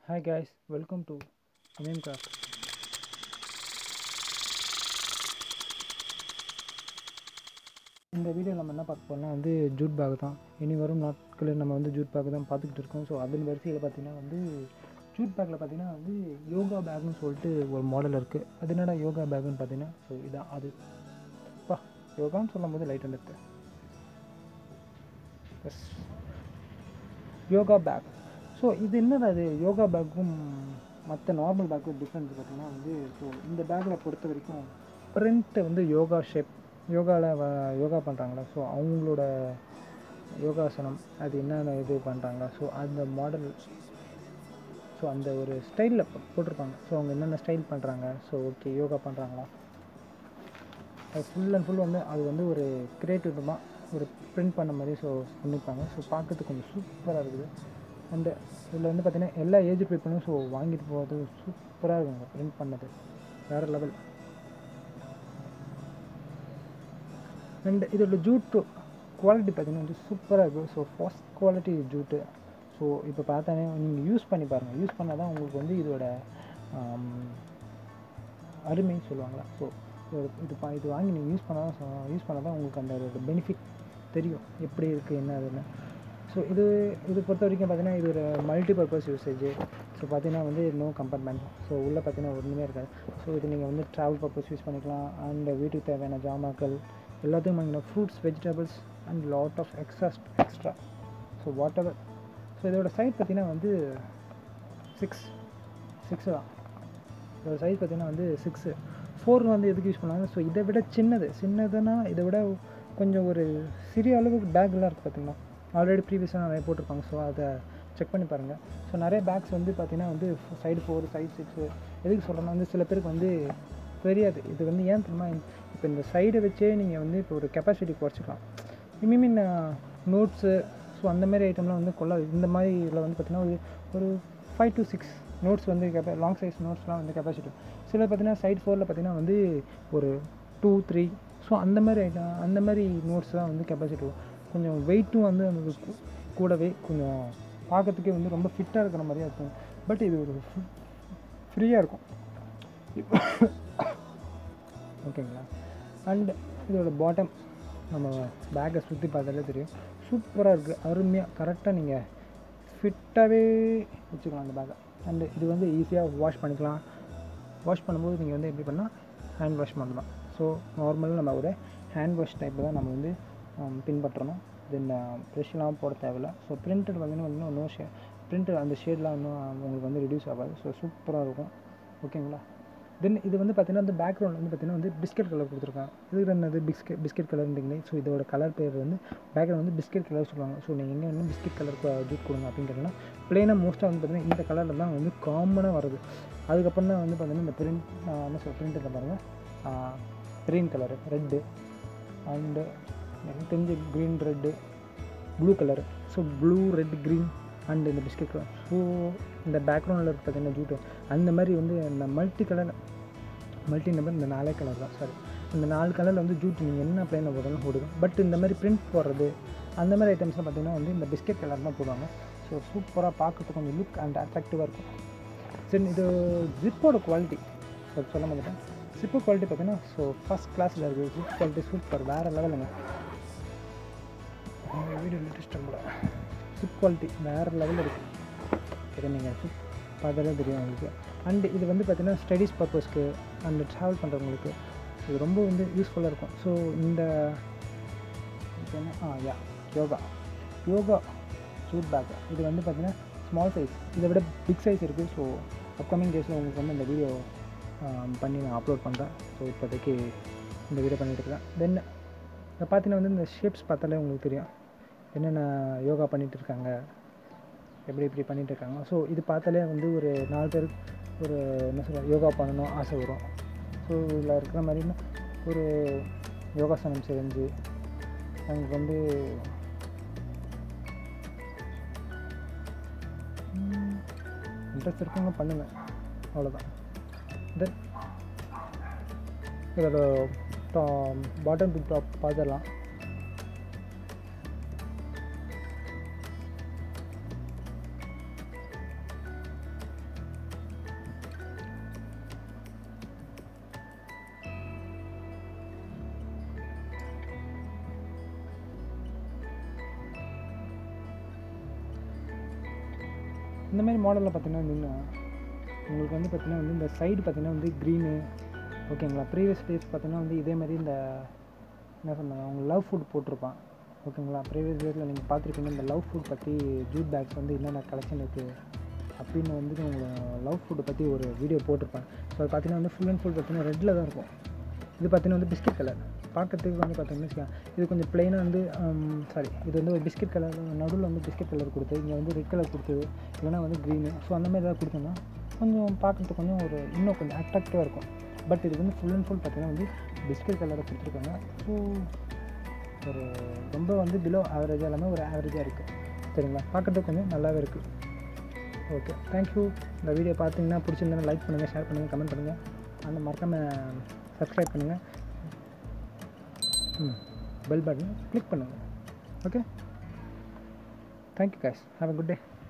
Hi guys, welcome to Craft. இந்த video நம்ம என்ன பார்க்க போறோம்னா வந்து ஜூட் பேக் தான் இனி வரும் நாட்களில் நம்ம வந்து ஜூட் பேக் தான் பார்த்துக்கிட்டு இருக்கோம் ஸோ அதன் வரிசையில் பார்த்தீங்கன்னா வந்து ஜூட் பேக்கில் பார்த்தீங்கன்னா வந்து யோகா பேக்னு சொல்லிட்டு ஒரு மாடல் இருக்குது அது என்னடா யோகா பேக்குன்னு பார்த்தீங்கன்னா ஸோ இதான் அது பா யோகான்னு சொல்லும் போது லைட் எடுத்து எஸ் யோகா பேக் ஸோ இது என்னடா இது யோகா பேக்கும் மற்ற நார்மல் பேக்கும் டிஃப்ரென்ஸ் பார்த்தீங்கன்னா வந்து ஸோ இந்த பேக்கில் பொறுத்த வரைக்கும் பிரிண்ட்டு வந்து யோகா ஷேப் யோகாவில் யோகா பண்ணுறாங்களா ஸோ அவங்களோட யோகாசனம் அது என்னென்ன இது பண்ணுறாங்க ஸோ அந்த மாடல் ஸோ அந்த ஒரு ஸ்டைலில் போட்டிருப்பாங்க ஸோ அவங்க என்னென்ன ஸ்டைல் பண்ணுறாங்க ஸோ ஓகே யோகா பண்ணுறாங்களா அது ஃபுல் அண்ட் ஃபுல் வந்து அது வந்து ஒரு கிரியேட்டிவ்மாக ஒரு பிரிண்ட் பண்ண மாதிரி ஸோ பண்ணியிருப்பாங்க ஸோ பார்க்கறதுக்கு கொஞ்சம் சூப்பராக இருக்குது அண்டு இதில் வந்து பார்த்திங்கன்னா எல்லா ஏஜ் பீப்புளும் ஸோ வாங்கிட்டு போகிறது சூப்பராக இருக்குங்க பிரிண்ட் பண்ணது வேறு லெவல் அண்ட் இதோட ஜூட்டு குவாலிட்டி பார்த்திங்கன்னா வந்து சூப்பராக இருக்கும் so first quality jute so இப்போ பார்த்தானே நீங்கள் யூஸ் பண்ணி பாருங்கள் யூஸ் பண்ணால் தான் உங்களுக்கு வந்து இதோட அருமைன்னு சொல்லுவாங்களா ஸோ இது பா இது வாங்கி நீங்கள் யூஸ் பண்ணால் தான் யூஸ் பண்ணால் தான் உங்களுக்கு அந்த ஒரு பெனிஃபிட் தெரியும் எப்படி இருக்குது என்ன அதுன்னு ஸோ இது இது பொறுத்த வரைக்கும் பார்த்தீங்கன்னா இது ஒரு மல்டி பர்பஸ் யூசேஜ் ஸோ பார்த்தீங்கன்னா வந்து நோ கம்பார்ட்மெண்ட் ஸோ உள்ளே பார்த்தீங்கன்னா ஒன்றுமே இருக்காது ஸோ இது நீங்கள் வந்து ட்ராவல் பர்பஸ் யூஸ் பண்ணிக்கலாம் அண்ட் வீட்டுக்கு தேவையான ஜாமாக்கள் எல்லாத்தையும் வாங்கிக்கலாம் fruits vegetables and lot of extra extra so whatever so இதோட சைஸ் பார்த்தீங்கன்னா வந்து சிக்ஸ் சிக்ஸு தான் இதோட சைஸ் பார்த்தீங்கன்னா வந்து சிக்ஸு ஃபோர் வந்து எதுக்கு யூஸ் பண்ணுவாங்க ஸோ இதை விட சின்னது சின்னதுன்னா இதை விட கொஞ்சம் ஒரு சிறிய அளவுக்கு பேக்லாம் இருக்குது பார்த்தீங்கன்னா ஆல்ரெடி ப்ரீவியஸாக நிறைய போட்டிருப்பாங்க ஸோ அதை செக் பண்ணி பாருங்கள் ஸோ நிறைய பேக்ஸ் வந்து பார்த்திங்கன்னா வந்து சைடு ஃபோர் சைடு சிக்ஸு எதுக்கு சொல்கிறேன்னா வந்து சில பேருக்கு வந்து தெரியாது இது வந்து ஏன் தெரியுமா இப்போ இந்த சைடை வச்சே நீங்கள் வந்து இப்போ ஒரு கெப்பாசிட்டி குறைச்சிக்கலாம் ஐ மீன் நோட்ஸு ஸோ அந்த மாதிரி ஐட்டம்லாம் வந்து கொள்ள இந்த மாதிரி இதில் வந்து பார்த்திங்கன்னா ஒரு ஒரு ஃபைவ் டு சிக்ஸ் நோட்ஸ் வந்து கெப்பா லாங் சைஸ் நோட்ஸ்லாம் வந்து கெப்பாசிட்டி சில பார்த்திங்கன்னா சைட் ஃபோரில் பார்த்திங்கன்னா வந்து ஒரு டூ த்ரீ ஸோ அந்த மாதிரி ஐட்டம் அந்த மாதிரி நோட்ஸ் தான் வந்து கெப்பாசிட்டி கொஞ்சம் வெயிட்டும் வந்து அந்த கூடவே கொஞ்சம் பார்க்கறதுக்கே வந்து ரொம்ப ஃபிட்டாக இருக்கிற மாதிரியாக இருக்கும் பட் இது ஒரு ஃப்ரீயாக இருக்கும் ஓகேங்களா அண்ட் இதோட பாட்டம் நம்ம பேக்கை சுற்றி பார்த்தாலே தெரியும் சூப்பராக இருக்குது அருமையாக கரெக்டாக நீங்கள் ஃபிட்டாகவே வச்சுக்கலாம் அந்த பேக்கை அண்டு இது வந்து ஈஸியாக வாஷ் பண்ணிக்கலாம் வாஷ் பண்ணும்போது நீங்கள் வந்து எப்படி பண்ணால் ஹேண்ட் வாஷ் பண்ணலாம் ஸோ நார்மலாக நம்ம ஒரு ஹேண்ட் வாஷ் டைப்பில் தான் நம்ம வந்து பின்பற்றணும் தென் ப்ரெஷ்லாம் போட தேவையில்ல ஸோ பிரிண்டட் வந்து இன்னும் இன்னும் ஷே பிரிண்டட் அந்த ஷேட்லாம் இன்னும் உங்களுக்கு வந்து ரிடியூஸ் ஆகாது ஸோ சூப்பராக இருக்கும் ஓகேங்களா தென் இது வந்து பார்த்திங்கன்னா வந்து பேக்ரவுண்ட் வந்து பார்த்திங்கன்னா வந்து பிஸ்கட் கலர் கொடுத்துருக்காங்க இதுக்கு என்னது பிஸ்கெட் பிஸ்கெட் கலர்ன்றீங்களே ஸோ இதோட கலர் பேர் வந்து பேக்ரவுண்ட் வந்து பிஸ்கெட் கலர் சொல்லுவாங்க ஸோ நீங்கள் எங்கே வந்து பிஸ்கெட் கலர் ஜூட் கொடுங்க அப்படின்னு கேட்டிங்கன்னா ப்ளெயினாக மோஸ்ட்டாக வந்து பார்த்திங்கன்னா இந்த கலரில் தான் வந்து காமனாக வருது அதுக்கப்புறம் தான் வந்து பார்த்திங்கன்னா இந்த பிரிண்ட் என்ன சொல் பிரிண்ட்டில் பாருங்கள் க்ரீன் கலரு ரெட்டு அண்டு எனக்கு தெரிஞ்ச green red blue colour so blue red green and இந்த பிஸ்கெட் கலர் ஸோ இந்த பேக்ரவுண்டில் இருக்க பார்த்தீங்கன்னா ஜூட்டு அந்த மாதிரி வந்து இந்த மல்டி கலர் மல்டி நம்பர் இந்த நாலே கலர் தான் சாரி இந்த நாலு கலரில் வந்து ஜூட் நீங்கள் என்ன பிளேனில் போட்டாலும் போடுங்க பட் இந்த மாதிரி பிரிண்ட் போடுறது அந்த மாதிரி ஐட்டம்ஸ்லாம் பார்த்திங்கன்னா வந்து இந்த பிஸ்கெட் கலர் தான் போடுவாங்க ஸோ சூப்பராக பார்க்கறதுக்கு கொஞ்சம் லுக் அண்ட் அட்ராக்டிவாக இருக்கும் சரி இது ஜிப்போட குவாலிட்டி சொல்ல மாட்டேன் ஜிப்பு குவாலிட்டி பார்த்தீங்கன்னா ஸோ ஃபஸ்ட் கிளாஸில் இருக்குது ஜிப் குவாலிட்டி சூப்பர் வேறு லெவலுங்க வீடியோ லேட்டஸ்ட் கூட ஜிப் குவாலிட்டி வேறு லெவலில் இருக்குது இதை நீங்கள் ஜிப் பார்த்தாலே தெரியும் உங்களுக்கு அண்டு இது வந்து பார்த்திங்கன்னா ஸ்டடீஸ் பர்பஸ்க்கு அண்டு ட்ராவல் பண்ணுறவங்களுக்கு இது ரொம்ப வந்து யூஸ்ஃபுல்லாக இருக்கும் ஸோ இந்த என்ன ஆ யா யோகா யோகா ஜூட் பேக் இது வந்து பார்த்திங்கன்னா ஸ்மால் சைஸ் இதை விட பிக் சைஸ் இருக்குது ஸோ அப்கமிங் டேஸில் உங்களுக்கு வந்து இந்த வீடியோ பண்ணி நான் அப்லோட் பண்ணுறேன் ஸோ இப்போதைக்கு இந்த வீடியோ பண்ணிகிட்டு இருக்கேன் தென் இதை பார்த்தீங்கன்னா வந்து இந்த ஷேப்ஸ் பார்த்தாலே உங்களுக்கு தெரியும் என்னென்ன யோகா பண்ணிகிட்டு இருக்காங்க எப்படி இப்படி பண்ணிகிட்டு இருக்காங்க ஸோ இது பார்த்தாலே வந்து ஒரு நாலு பேருக்கு ஒரு என்ன சொல்ல யோகா பண்ணணும் ஆசை வரும் ஸோ இதில் இருக்கிற மாதிரினா ஒரு யோகாசனம் செஞ்சு அவங்களுக்கு வந்து இன்ட்ரெஸ்ட் இருக்கவங்க பண்ணுங்கள் அவ்வளோதான் தென் இதோட டா பாட்டம் டு டாப் பார்த்துடலாம் இந்த மாதிரி மாடலில் பார்த்தீங்கன்னா வந்துன்னா உங்களுக்கு வந்து பார்த்தீங்கன்னா வந்து இந்த சைடு பார்த்தீங்கன்னா வந்து க்ரீனு ஓகேங்களா ப்ரீவியஸ் டேஸ் பார்த்தீங்கன்னா வந்து இதே மாதிரி இந்த என்ன சொன்னாங்க அவங்க லவ் ஃபுட் போட்டிருப்பான் ஓகேங்களா ப்ரீவியஸ் டேஸில் நீங்கள் பார்த்துருப்பீங்க இந்த லவ் ஃபுட் பற்றி ஜூட் பேக்ஸ் வந்து என்னென்ன கலெக்ஷன் இருக்குது அப்படின்னு வந்து உங்களை லவ் ஃபுட்டை பற்றி ஒரு வீடியோ போட்டிருப்பேன் ஸோ அது பார்த்தீங்கன்னா வந்து ஃபுல் அண்ட் ஃபுல் பார்த்தீங்கன்னா ரெட்டில் தான் இருக்கும் இது பார்த்தீங்கன்னா வந்து பிஸ்கட் கலர் பார்க்கறதுக்கு வந்து பார்த்தீங்கன்னா வச்சுக்கோங்க, இது கொஞ்சம் ப்ளைனாக வந்து சாரி இது வந்து ஒரு பிஸ்கட் கலர் நடுவில் வந்து பிஸ்கட் கலர் கொடுத்து இங்கே வந்து ரெட் கலர் கொடுத்தது இல்லைனா வந்து க்ரீனு ஸோ அந்த மாதிரி ஏதாவது கொடுத்தோம்னா கொஞ்சம் பார்க்கறதுக்கு கொஞ்சம் ஒரு இன்னும் கொஞ்சம் அட்ராக்டிவாக இருக்கும் பட் இது வந்து ஃபுல் அண்ட் ஃபுல் பார்த்தீங்கன்னா வந்து பிஸ்கட் கலரை கொடுத்துருக்காங்க ஸோ ஒரு ரொம்ப வந்து பிலோ ஆவரேஜாக இல்லாமல் ஒரு ஆவரேஜாக இருக்குது சரிங்களா பார்க்கறதுக்கு கொஞ்சம் நல்லாவே இருக்குது ஓகே தேங்க்யூ இந்த வீடியோ பார்த்தீங்கன்னா பிடிச்சிருந்தா லைக் பண்ணுங்கள் ஷேர் பண்ணுங்கள் கமெண்ட் பண்ணுங்கள் அந்த மறக்காமல் சப்ஸ்கிரைப் பண்ணுங்கள் ம் பெல் பட்டன் கிளிக் பண்ணுங்கள் okay thank you guys have a good day